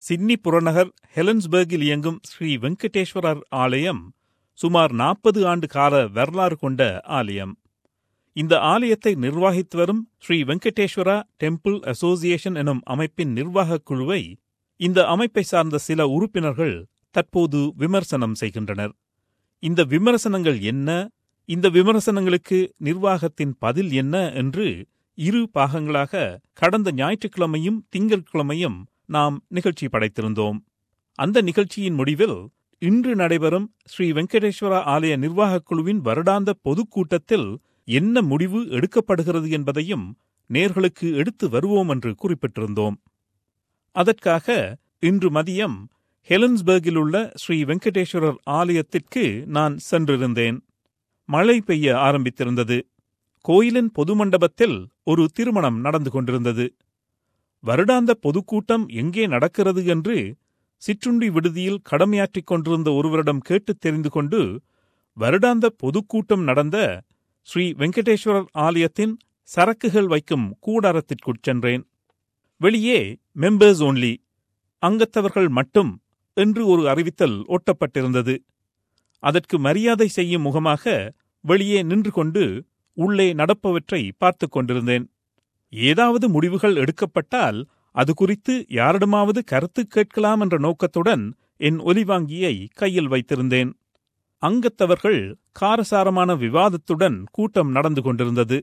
Sydney புறநகர் ஹெலன்ஸ்பர்கில் இயங்கும் ஸ்ரீ வெங்கடேஸ்வரர் ஆலயம் சுமார் நாற்பது ஆண்டு கால வரலாறு கொண்ட ஆலயம் இந்த ஆலயத்தை நிர்வாகித்து வரும் ஸ்ரீ வெங்கடேஸ்வரா டெம்பிள் அசோசியேஷன் எனும் அமைப்பின் நிர்வாகக் குழுவை இந்த அமைப்பை சார்ந்த சில உறுப்பினர்கள் தற்போது விமர்சனம் செய்கின்றனர் இந்த விமர்சனங்கள் என்ன இந்த விமர்சனங்களுக்கு நிர்வாகத்தின் பதில் என்ன என்று இரு பாகங்களாக கடந்த ஞாயிற்றுக்கிழமையும் திங்கட்கிழமையும் நாம் நிகழ்ச்சி படைத்திருந்தோம் அந்த நிகழ்ச்சியின் முடிவில் இன்று நடைபெறும் ஸ்ரீ வெங்கடேஸ்வரா ஆலய நிர்வாகக் குழுவின் வருடாந்த பொதுக்கூட்டத்தில் என்ன முடிவு எடுக்கப்படுகிறது என்பதையும் நேர்களுக்கு எடுத்து வருவோம் என்று குறிப்பிட்டிருந்தோம் அதற்காக இன்று மதியம் ஹெலன்ஸ்பர்கில் உள்ள ஸ்ரீ வெங்கடேஸ்வரர் ஆலயத்திற்கு நான் சென்றிருந்தேன் மழை பெய்ய ஆரம்பித்திருந்தது கோயிலின் பொது மண்டபத்தில் ஒரு திருமணம் நடந்து கொண்டிருந்தது வருடாந்த பொதுக்கூட்டம் எங்கே நடக்கிறது என்று சிற்றுண்டி விடுதியில் கடமையாற்றிக் கொண்டிருந்த ஒருவரிடம் கேட்டுத் தெரிந்து கொண்டு வருடாந்த பொதுக்கூட்டம் நடந்த ஸ்ரீ வெங்கடேஸ்வரர் ஆலயத்தின் சரக்குகள் வைக்கும் கூடாரத்திற்குச் சென்றேன் வெளியே மெம்பர்ஸ் ஓன்லி அங்கத்தவர்கள் மட்டும் என்று ஒரு அறிவித்தல் ஒட்டப்பட்டிருந்தது அதற்கு மரியாதை செய்யும் முகமாக வெளியே நின்று கொண்டு உள்ளே நடப்பவற்றை பார்த்துக் கொண்டிருந்தேன் ஏதாவது முடிவுகள் எடுக்கப்பட்டால் அது குறித்து யாரிடமாவது கருத்து கேட்கலாம் என்ற நோக்கத்துடன் என் ஒலிவாங்கியை கையில் வைத்திருந்தேன் அங்கத்தவர்கள் காரசாரமான விவாதத்துடன் கூட்டம் நடந்து கொண்டிருந்தது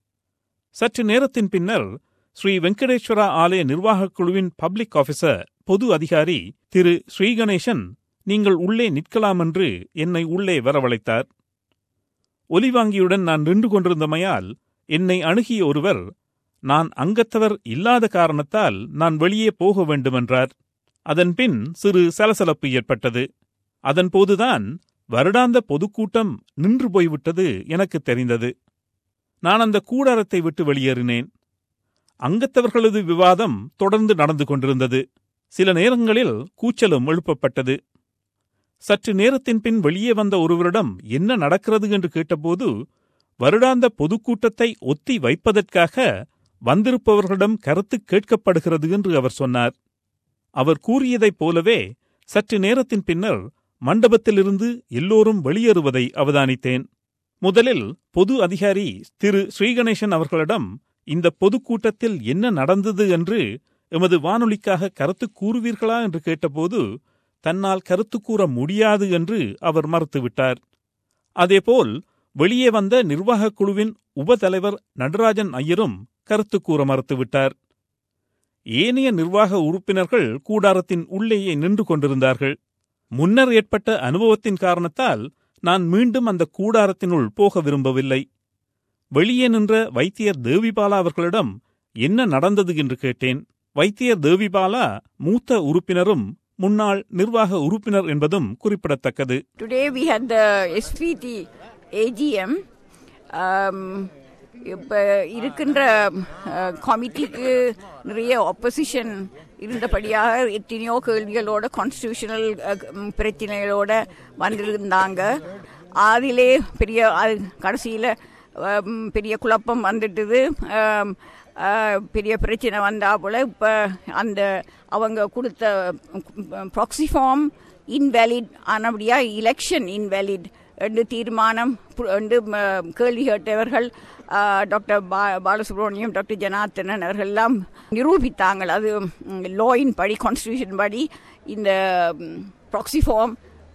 சற்று நேரத்தின் பின்னர் ஸ்ரீ வெங்கடேஸ்வரா ஆலய நிர்வாகக் குழுவின் பப்ளிக் ஆபீசர் பொது அதிகாரி திரு ஸ்ரீகணேசன் நீங்கள் உள்ளே நிற்கலாம் என்று என்னை உள்ளே வரவழைத்தார் ஒலிவாங்கியுடன் நான் நின்று கொண்டிருந்தமையால் என்னை அணுகிய ஒருவர் நான் அங்கத்தவர் இல்லாத காரணத்தால் நான் வெளியே போக வேண்டுமென்றார் அதன்பின் சிறு சலசலப்பு ஏற்பட்டது அதன்போதுதான் வருடாந்த பொதுக்கூட்டம் நின்று போய்விட்டது எனக்கு தெரிந்தது நான் அந்த கூடாரத்தை விட்டு வெளியேறினேன் அங்கத்தவர்களது விவாதம் தொடர்ந்து நடந்து கொண்டிருந்தது சில நேரங்களில் கூச்சலும் எழுப்பப்பட்டது சற்று நேரத்தின் பின் வெளியே வந்த ஒருவரிடம் என்ன நடக்கிறது என்று கேட்டபோது வருடாந்த பொதுக்கூட்டத்தை ஒத்தி வைப்பதற்காக வந்திருப்பவர்களிடம் கருத்து கேட்கப்படுகிறது என்று அவர் சொன்னார் அவர் கூறியதைப் போலவே சற்று நேரத்தின் பின்னர் மண்டபத்திலிருந்து எல்லோரும் வெளியேறுவதை அவதானித்தேன் முதலில் பொது அதிகாரி திரு ஸ்ரீகணேசன் அவர்களிடம் இந்த பொதுக்கூட்டத்தில் என்ன நடந்தது என்று எமது வானொலிக்காக கருத்து கூறுவீர்களா என்று கேட்டபோது தன்னால் கருத்து கூற முடியாது என்று அவர் மறுத்துவிட்டார் அதேபோல் வெளியே வந்த நிர்வாகக் குழுவின் உபதலைவர் நடராஜன் ஐயரும் கருத்து கூற மறுத்துவிட்டார் ஏனைய நிர்வாக உறுப்பினர்கள் கூடாரத்தின் உள்ளேயே நின்று கொண்டிருந்தார்கள் முன்னர் ஏற்பட்ட அனுபவத்தின் காரணத்தால் நான் மீண்டும் அந்த கூடாரத்தினுள் போக விரும்பவில்லை வெளியே நின்ற வைத்தியர் தேவிபாலா அவர்களிடம் என்ன நடந்தது என்று கேட்டேன் வைத்தியர் தேவிபாலா மூத்த உறுப்பினரும் முன்னாள் நிர்வாக உறுப்பினர் என்பதும் குறிப்பிடத்தக்கது Today we had the SPT AGM. Um, இப்போ இருக்கின்ற கமிட்டிக்கு நிறைய ஆப்போசிஷன் இருந்தபடியாக எத்தனையோ கேள்விகளோட கான்ஸ்டியூஷனல் பிரச்சனைகளோட வந்திருந்தாங்க அதிலே பெரிய கடைசியில் பெரிய குழப்பம் வந்துட்டுது um, uh, பெரிய பிரச்சனை வந்தா போல இப்போ அந்த அவங்க கொடுத்த ப்ராக்சி ஃபார்ம் இன்வேலிட் ஆனபடியா எலெக்ஷன் இன்வேலிட் என்று தீர்மானம் பு- என்று ம- கேள்வி கேட்டவர்கள் ஆ, டாக்டர் பா பாலசுப்ரமணியம் டாக்டர் ஜனார்த்தனன் அவர்கள் எல்லாம் நிரூபித்தாங்கள் அது லோயின் படி கான்ஸ்டியூஷன் படி இந்த ப்ராக்சி ஃபார்ம்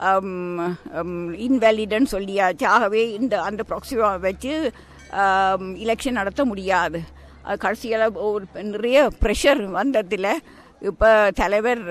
இன்வேலிட்னு சொல்லியாச்சு ஆகவே இந்த அந்த ப்ராக்சி ஃபார்ம் வச்சு எலெக்ஷன் நடத்த முடியாது அது கடைசியில் ஒரு நிறைய ப்ரெஷர் வந்ததில் இப்போ தலைவர்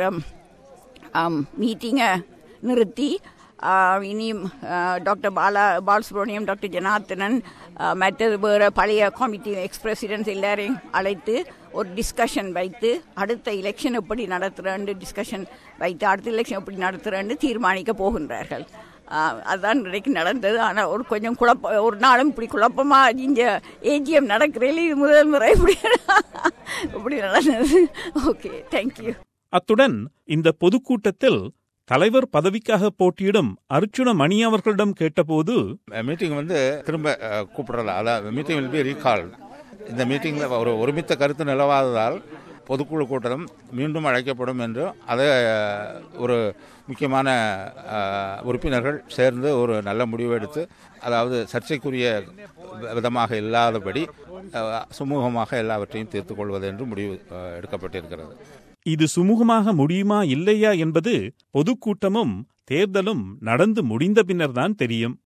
மீட்டிங்கை நிறுத்தி ஆ, இனி ஆ, டாக்டர் பாலா பாலசுப்ரமணியம் டாக்டர் ஜனார்த்தனன் ஆ, மற்றது வேறு பழைய கமிட்டி எக்ஸ் பிரசிடென்ட்ஸ் எல்லாரையும் அழைத்து ஒரு டிஸ்கஷன் வைத்து அடுத்த எலெக்ஷன் எப்படி நடத்துகிறேன்னு டிஸ்கஷன் வைத்து அடுத்த எலெக்ஷன் எப்படி நடத்துகிறேன்னு தீர்மானிக்க போகின்றார்கள் ஆ, அதுதான் இன்றைக்கு நடந்தது ஆனால் ஒரு கொஞ்சம் குழப்ப ஒரு நாளும் இப்படி குழப்பமாக இங்கே ஏஜிஎம் நடக்கிறதில்ல இது முதல் முறை இப்படி இப்படி நடந்தது ஓகே தேங்க்யூ அத்துடன் இந்த பொதுக்கூட்டத்தில் தலைவர் பதவிக்காக போட்டியிடும் அர்ச்சுன மணி அவர்களிடம் கேட்டபோது மீட்டிங் வந்து திரும்ப அஹ், கூப்பிடல அதான் மீட்டிங் வில் பி ரீகால் இந்த மீட்டிங்கில் ஒரு ஒருமித்த கருத்து நிலவாததால் பொதுக்குழு கூட்டம் மீண்டும் அழைக்கப்படும் என்று அதை அஹ், ஒரு முக்கியமான அஹ், உறுப்பினர்கள் சேர்ந்து ஒரு நல்ல முடிவு எடுத்து அதாவது சர்ச்சைக்குரிய விதமாக இல்லாதபடி அஹ், சுமூகமாக எல்லாவற்றையும் தீர்த்துக் கொள்வது என்று முடிவு அஹ், எடுக்கப்பட்டிருக்கிறது இது சுமூகமாக முடியுமா இல்லையா என்பது பொதுக்கூட்டமும் தேர்தலும் நடந்து முடிந்த பின்னர்தான் தெரியும்